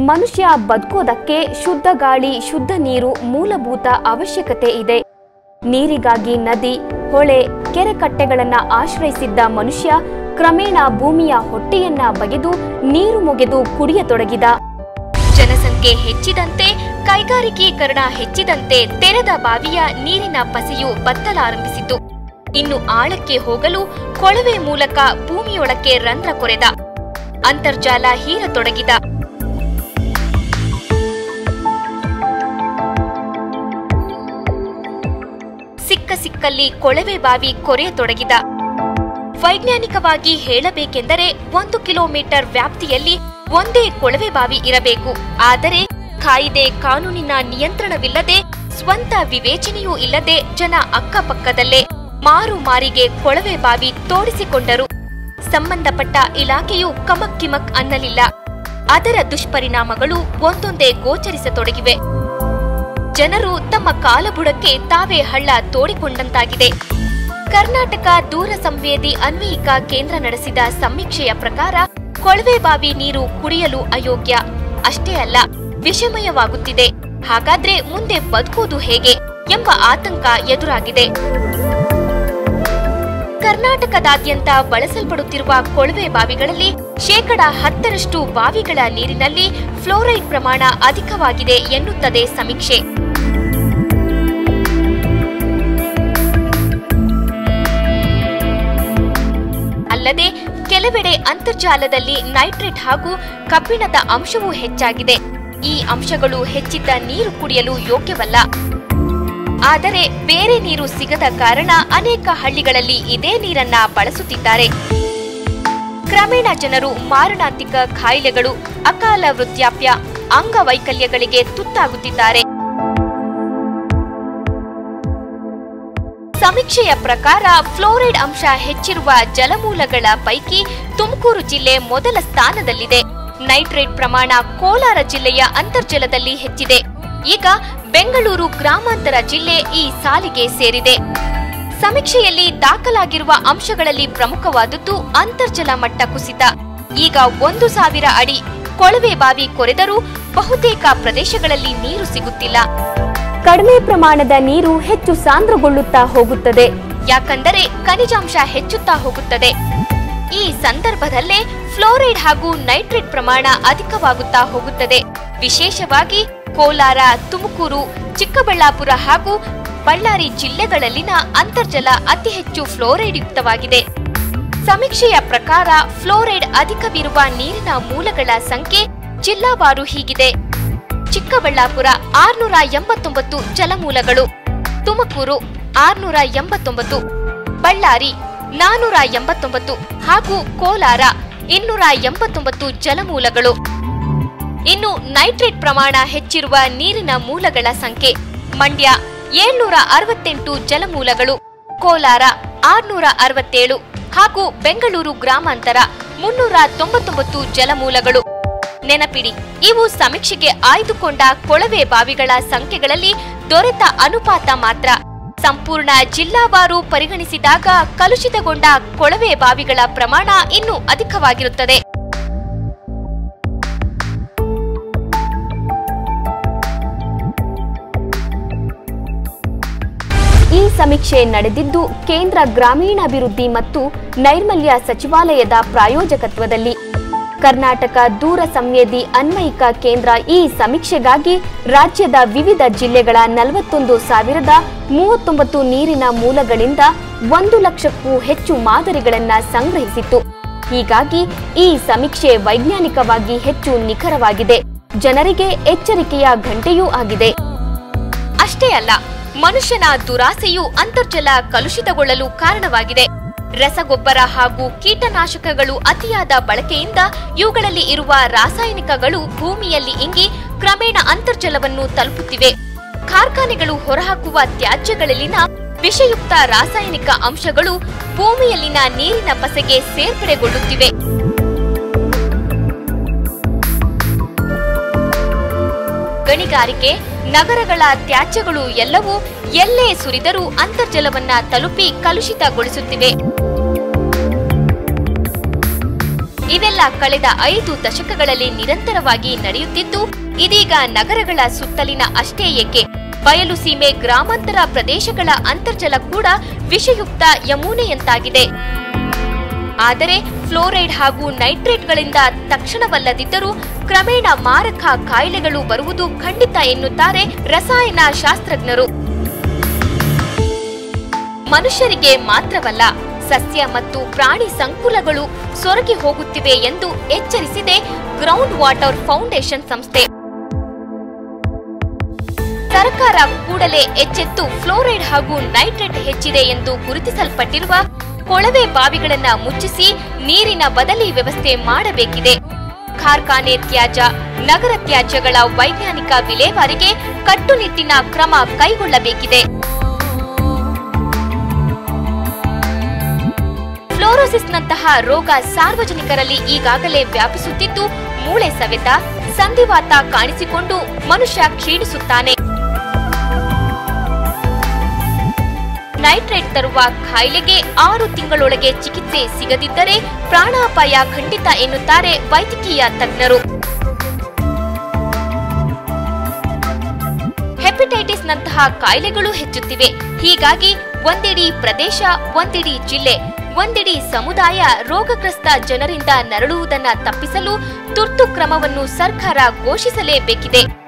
ಮನುಷ್ಯ ಬದುಕೋದಕ್ಕೆ ಶುದ್ಧ ಗಾಳಿ ಶುದ್ಧ ನೀರು ಮೂಲಭೂತ ಅವಶ್ಯಕತೆ ಇದೆ ನೀರಿಗಾಗಿ ನದಿ ಹೊಳೆ ಕೆರೆ ಕಟ್ಟೆಗಳನ್ನ ಆಶ್ರಯಿಸಿದ್ದ ಮನುಷ್ಯ ಕ್ರಮೇಣ ಭೂಮಿಯ ಹೊಟ್ಟೆಯನ್ನ ಬಗೆದು ನೀರು ಮುಗೆದು ಕುಡಿಯತೊಡಗಿದ ಜನಸಂಖ್ಯೆ ಹೆಚ್ಚಿದಂತೆ ಕೈಗಾರಿಕೀಕರಣ ಹೆಚ್ಚಿದಂತೆ ತೆರೆದ ಬಾವಿಯ ನೀರಿನ ಪಸೆಯು ಬತ್ತಲಾರಂಭಿಸಿತು ಇನ್ನು ಆಳಕ್ಕೆ ಹೋಗಲು ಕೊಳವೆ ಮೂಲಕ ಭೂಮಿಯೊಳಕ್ಕೆ ರಂಧ್ರ ಕೊರೆದ ಅಂತರ್ಜಾಲ ಹೀರತೊಡಗಿದ ಸಿಕ್ಕ ಸಿಕ್ಕಲ್ಲಿ ಕೊಳವೆ ಬಾವಿ ಕೊರೆಯತೊಡಗಿದ ವೈಜ್ಞಾನಿಕವಾಗಿ ಹೇಳಬೇಕೆಂದರೆ ಒಂದು ಕಿಲೋಮೀಟರ್ ವ್ಯಾಪ್ತಿಯಲ್ಲಿ ಒಂದೇ ಕೊಳವೆ ಬಾವಿ ಇರಬೇಕು ಆದರೆ ಕಾಯಿದೆ ಕಾನೂನಿನ ನಿಯಂತ್ರಣವಿಲ್ಲದೆ ಸ್ವಂತ ವಿವೇಚನೆಯೂ ಇಲ್ಲದೆ ಜನ ಅಕ್ಕಪಕ್ಕದಲ್ಲೇ ಮಾರು ಮಾರಿಗೆ ಕೊಳವೆ ಬಾವಿ ತೋಡಿಸಿಕೊಂಡರು ಸಂಬಂಧಪಟ್ಟ ಇಲಾಖೆಯು ಕಮಕ್ ಕಿಮಕ್ ಅನ್ನಲಿಲ್ಲ ಅದರ ದುಷ್ಪರಿಣಾಮಗಳು ಒಂದೊಂದೇ ಗೋಚರಿಸತೊಡಗಿವೆ ಜನರು ತಮ್ಮ ಕಾಲಬುಡಕ್ಕೆ ತಾವೇ ಹಳ್ಳ ತೋಡಿಕೊಂಡಂತಾಗಿದೆ ಕರ್ನಾಟಕ ದೂರ ಸಂವೇದಿ ಅನ್ವಯಿಕ ಕೇಂದ್ರ ನಡೆಸಿದ ಸಮೀಕ್ಷೆಯ ಪ್ರಕಾರ ಕೊಳವೆ ಬಾವಿ ನೀರು ಕುಡಿಯಲು ಅಯೋಗ್ಯ ಅಷ್ಟೇ ಅಲ್ಲ ವಿಷಮಯವಾಗುತ್ತಿದೆ ಹಾಗಾದ್ರೆ ಮುಂದೆ ಬದುಕುವುದು ಹೇಗೆ ಎಂಬ ಆತಂಕ ಎದುರಾಗಿದೆ ಕರ್ನಾಟಕದಾದ್ಯಂತ ಬಳಸಲ್ಪಡುತ್ತಿರುವ ಕೊಳವೆ ಬಾವಿಗಳಲ್ಲಿ ಶೇಕಡ ಹತ್ತರಷ್ಟು ಬಾವಿಗಳ ನೀರಿನಲ್ಲಿ ಫ್ಲೋರೈಡ್ ಪ್ರಮಾಣ ಅಧಿಕವಾಗಿದೆ ಎನ್ನುತ್ತದೆ ಸಮೀಕ್ಷೆ ಅಲ್ಲದೆ ಕೆಲವೆಡೆ ಅಂತರ್ಜಾಲದಲ್ಲಿ ನೈಟ್ರೇಟ್ ಹಾಗೂ ಕಬ್ಬಿಣದ ಅಂಶವೂ ಹೆಚ್ಚಾಗಿದೆ ಈ ಅಂಶಗಳು ಹೆಚ್ಚಿದ್ದ ನೀರು ಕುಡಿಯಲು ಯೋಗ್ಯವಲ್ಲ ಆದರೆ ಬೇರೆ ನೀರು ಸಿಗದ ಕಾರಣ ಅನೇಕ ಹಳ್ಳಿಗಳಲ್ಲಿ ಇದೇ ನೀರನ್ನ ಬಳಸುತ್ತಿದ್ದಾರೆ ಕ್ರಮೇಣ ಜನರು ಮಾರಣಾಂತಿಕ ಕಾಯಿಲೆಗಳು ಅಕಾಲ ವೃದ್ಧಾಪ್ಯ ಅಂಗವೈಕಲ್ಯಗಳಿಗೆ ತುತ್ತಾಗುತ್ತಿದ್ದಾರೆ ಸಮೀಕ್ಷೆಯ ಪ್ರಕಾರ ಫ್ಲೋರೈಡ್ ಅಂಶ ಹೆಚ್ಚಿರುವ ಜಲಮೂಲಗಳ ಪೈಕಿ ತುಮಕೂರು ಜಿಲ್ಲೆ ಮೊದಲ ಸ್ಥಾನದಲ್ಲಿದೆ ನೈಟ್ರೇಟ್ ಪ್ರಮಾಣ ಕೋಲಾರ ಜಿಲ್ಲೆಯ ಅಂತರ್ಜಲದಲ್ಲಿ ಹೆಚ್ಚಿದೆ ಈಗ ಬೆಂಗಳೂರು ಗ್ರಾಮಾಂತರ ಜಿಲ್ಲೆ ಈ ಸಾಲಿಗೆ ಸೇರಿದೆ ಸಮೀಕ್ಷೆಯಲ್ಲಿ ದಾಖಲಾಗಿರುವ ಅಂಶಗಳಲ್ಲಿ ಪ್ರಮುಖವಾದದ್ದು ಅಂತರ್ಜಲ ಮಟ್ಟ ಕುಸಿತ ಈಗ ಒಂದು ಸಾವಿರ ಅಡಿ ಕೊಳವೆ ಬಾವಿ ಕೊರೆದರೂ ಬಹುತೇಕ ಪ್ರದೇಶಗಳಲ್ಲಿ ನೀರು ಸಿಗುತ್ತಿಲ್ಲ ಕಡಿಮೆ ಪ್ರಮಾಣದ ನೀರು ಹೆಚ್ಚು ಸಾಂದ್ರಗೊಳ್ಳುತ್ತಾ ಹೋಗುತ್ತದೆ ಯಾಕಂದರೆ ಖನಿಜಾಂಶ ಹೆಚ್ಚುತ್ತಾ ಹೋಗುತ್ತದೆ ಈ ಸಂದರ್ಭದಲ್ಲೇ ಫ್ಲೋರೈಡ್ ಹಾಗೂ ನೈಟ್ರೇಟ್ ಪ್ರಮಾಣ ಅಧಿಕವಾಗುತ್ತಾ ಹೋಗುತ್ತದೆ ವಿಶೇಷವಾಗಿ ಕೋಲಾರ ತುಮಕೂರು ಚಿಕ್ಕಬಳ್ಳಾಪುರ ಹಾಗೂ ಬಳ್ಳಾರಿ ಜಿಲ್ಲೆಗಳಲ್ಲಿನ ಅಂತರ್ಜಲ ಅತಿ ಹೆಚ್ಚು ಫ್ಲೋರೈಡ್ ಯುಕ್ತವಾಗಿದೆ ಸಮೀಕ್ಷೆಯ ಪ್ರಕಾರ ಫ್ಲೋರೈಡ್ ಅಧಿಕವಿರುವ ನೀರಿನ ಮೂಲಗಳ ಸಂಖ್ಯೆ ಜಿಲ್ಲಾವಾರು ಹೀಗಿದೆ ಚಿಕ್ಕಬಳ್ಳಾಪುರ ಆರ್ನೂರ ಎಂಬತ್ತೊಂಬತ್ತು ಜಲಮೂಲಗಳು ತುಮಕೂರು ಆರ್ನೂರ ಎಂಬತ್ತೊಂಬತ್ತು ಬಳ್ಳಾರಿ ನಾನೂರ ಎಂಬತ್ತೊಂಬತ್ತು ಹಾಗೂ ಕೋಲಾರ ಇನ್ನೂರ ಎಂಬತ್ತೊಂಬತ್ತು ಜಲಮೂಲಗಳು ಇನ್ನು ನೈಟ್ರೇಟ್ ಪ್ರಮಾಣ ಹೆಚ್ಚಿರುವ ನೀರಿನ ಮೂಲಗಳ ಸಂಖ್ಯೆ ಮಂಡ್ಯ ಏಳ್ನೂರ ಅರವತ್ತೆಂಟು ಜಲಮೂಲಗಳು ಕೋಲಾರ ಆರ್ನೂರ ಅರವತ್ತೇಳು ಹಾಗೂ ಬೆಂಗಳೂರು ಗ್ರಾಮಾಂತರ ಮುನ್ನೂರ ತೊಂಬತ್ತೊಂಬತ್ತು ಜಲಮೂಲಗಳು ನೆನಪಿಡಿ ಇವು ಸಮೀಕ್ಷೆಗೆ ಆಯ್ದುಕೊಂಡ ಕೊಳವೆ ಬಾವಿಗಳ ಸಂಖ್ಯೆಗಳಲ್ಲಿ ದೊರೆತ ಅನುಪಾತ ಮಾತ್ರ ಸಂಪೂರ್ಣ ಜಿಲ್ಲಾವಾರು ಪರಿಗಣಿಸಿದಾಗ ಕಲುಷಿತಗೊಂಡ ಕೊಳವೆ ಬಾವಿಗಳ ಪ್ರಮಾಣ ಇನ್ನೂ ಅಧಿಕವಾಗಿರುತ್ತದೆ ಈ ಸಮೀಕ್ಷೆ ನಡೆದಿದ್ದು ಕೇಂದ್ರ ಗ್ರಾಮೀಣಾಭಿವೃದ್ಧಿ ಮತ್ತು ನೈರ್ಮಲ್ಯ ಸಚಿವಾಲಯದ ಪ್ರಾಯೋಜಕತ್ವದಲ್ಲಿ ಕರ್ನಾಟಕ ದೂರ ಸಂವೇದಿ ಅನ್ವಯಿಕ ಕೇಂದ್ರ ಈ ಸಮೀಕ್ಷೆಗಾಗಿ ರಾಜ್ಯದ ವಿವಿಧ ಜಿಲ್ಲೆಗಳ ನಲವತ್ತೊಂದು ಸಾವಿರದ ಮೂವತ್ತೊಂಬತ್ತು ನೀರಿನ ಮೂಲಗಳಿಂದ ಒಂದು ಲಕ್ಷಕ್ಕೂ ಹೆಚ್ಚು ಮಾದರಿಗಳನ್ನ ಸಂಗ್ರಹಿಸಿತ್ತು ಹೀಗಾಗಿ ಈ ಸಮೀಕ್ಷೆ ವೈಜ್ಞಾನಿಕವಾಗಿ ಹೆಚ್ಚು ನಿಖರವಾಗಿದೆ ಜನರಿಗೆ ಎಚ್ಚರಿಕೆಯ ಗಂಟೆಯೂ ಆಗಿದೆ ಅಷ್ಟೇ ಅಲ್ಲ ಮನುಷ್ಯನ ದುರಾಸೆಯು ಅಂತರ್ಜಲ ಕಲುಷಿತಗೊಳ್ಳಲು ಕಾರಣವಾಗಿದೆ ರಸಗೊಬ್ಬರ ಹಾಗೂ ಕೀಟನಾಶಕಗಳು ಅತಿಯಾದ ಬಳಕೆಯಿಂದ ಇವುಗಳಲ್ಲಿ ಇರುವ ರಾಸಾಯನಿಕಗಳು ಭೂಮಿಯಲ್ಲಿ ಇಂಗಿ ಕ್ರಮೇಣ ಅಂತರ್ಜಲವನ್ನು ತಲುಪುತ್ತಿವೆ ಕಾರ್ಖಾನೆಗಳು ಹೊರಹಾಕುವ ತ್ಯಾಜ್ಯಗಳಲ್ಲಿನ ವಿಷಯುಕ್ತ ರಾಸಾಯನಿಕ ಅಂಶಗಳು ಭೂಮಿಯಲ್ಲಿನ ನೀರಿನ ಪಸೆಗೆ ಸೇರ್ಪಡೆಗೊಳ್ಳುತ್ತಿವೆ ಗಣಿಗಾರಿಕೆ ನಗರಗಳ ತ್ಯಾಜ್ಯಗಳು ಎಲ್ಲವೂ ಎಲ್ಲೇ ಸುರಿದರೂ ಅಂತರ್ಜಲವನ್ನ ತಲುಪಿ ಕಲುಷಿತಗೊಳಿಸುತ್ತಿವೆ ಇವೆಲ್ಲ ಕಳೆದ ಐದು ದಶಕಗಳಲ್ಲಿ ನಿರಂತರವಾಗಿ ನಡೆಯುತ್ತಿದ್ದು ಇದೀಗ ನಗರಗಳ ಸುತ್ತಲಿನ ಅಷ್ಟೇ ಏಕೆ ಬಯಲು ಸೀಮೆ ಗ್ರಾಮಾಂತರ ಪ್ರದೇಶಗಳ ಅಂತರ್ಜಲ ಕೂಡ ವಿಷಯುಕ್ತ ಯಮುನೆಯಂತಾಗಿದೆ ಆದರೆ ಫ್ಲೋರೈಡ್ ಹಾಗೂ ನೈಟ್ರೇಟ್ಗಳಿಂದ ತಕ್ಷಣವಲ್ಲದಿದ್ದರೂ ಕ್ರಮೇಣ ಮಾರಕ ಕಾಯಿಲೆಗಳು ಬರುವುದು ಖಂಡಿತ ಎನ್ನುತ್ತಾರೆ ರಸಾಯನ ಶಾಸ್ತ್ರಜ್ಞರು ಮನುಷ್ಯರಿಗೆ ಮಾತ್ರವಲ್ಲ ಸಸ್ಯ ಮತ್ತು ಪ್ರಾಣಿ ಸಂಕುಲಗಳು ಸೊರಗಿ ಹೋಗುತ್ತಿವೆ ಎಂದು ಎಚ್ಚರಿಸಿದೆ ಗ್ರೌಂಡ್ ವಾಟರ್ ಫೌಂಡೇಶನ್ ಸಂಸ್ಥೆ ಸರ್ಕಾರ ಕೂಡಲೇ ಎಚ್ಚೆತ್ತು ಫ್ಲೋರೈಡ್ ಹಾಗೂ ನೈಟ್ರೇಟ್ ಹೆಚ್ಚಿದೆ ಎಂದು ಗುರುತಿಸಲ್ಪಟ್ಟಿರುವ ಕೊಳವೆ ಬಾವಿಗಳನ್ನ ಮುಚ್ಚಿಸಿ ನೀರಿನ ಬದಲಿ ವ್ಯವಸ್ಥೆ ಮಾಡಬೇಕಿದೆ ಕಾರ್ಖಾನೆ ತ್ಯಾಜ್ಯ ನಗರ ತ್ಯಾಜ್ಯಗಳ ವೈಜ್ಞಾನಿಕ ವಿಲೇವಾರಿಗೆ ಕಟ್ಟುನಿಟ್ಟಿನ ಕ್ರಮ ಕೈಗೊಳ್ಳಬೇಕಿದೆ ಫ್ಲೋರೋಸಿಸ್ನಂತಹ ರೋಗ ಸಾರ್ವಜನಿಕರಲ್ಲಿ ಈಗಾಗಲೇ ವ್ಯಾಪಿಸುತ್ತಿದ್ದು ಮೂಳೆ ಸವೆತ ಸಂಧಿವಾತ ಕಾಣಿಸಿಕೊಂಡು ಮನುಷ್ಯ ಕ್ಷೀಣಿಸುತ್ತಾನೆ ನೈಟ್ರೇಟ್ ತರುವ ಕಾಯಿಲೆಗೆ ಆರು ತಿಂಗಳೊಳಗೆ ಚಿಕಿತ್ಸೆ ಸಿಗದಿದ್ದರೆ ಪ್ರಾಣಾಪಾಯ ಖಂಡಿತ ಎನ್ನುತ್ತಾರೆ ವೈದ್ಯಕೀಯ ತಜ್ಞರು ಹೆಪಟೈಟಿಸ್ನಂತಹ ಕಾಯಿಲೆಗಳು ಹೆಚ್ಚುತ್ತಿವೆ ಹೀಗಾಗಿ ಒಂದಿಡೀ ಪ್ರದೇಶ ಒಂದಿಡೀ ಜಿಲ್ಲೆ ಒಂದಿಡೀ ಸಮುದಾಯ ರೋಗಗ್ರಸ್ತ ಜನರಿಂದ ನರಳುವುದನ್ನ ತಪ್ಪಿಸಲು ತುರ್ತು ಕ್ರಮವನ್ನು ಸರ್ಕಾರ ಘೋಷಿಸಲೇಬೇಕಿದೆ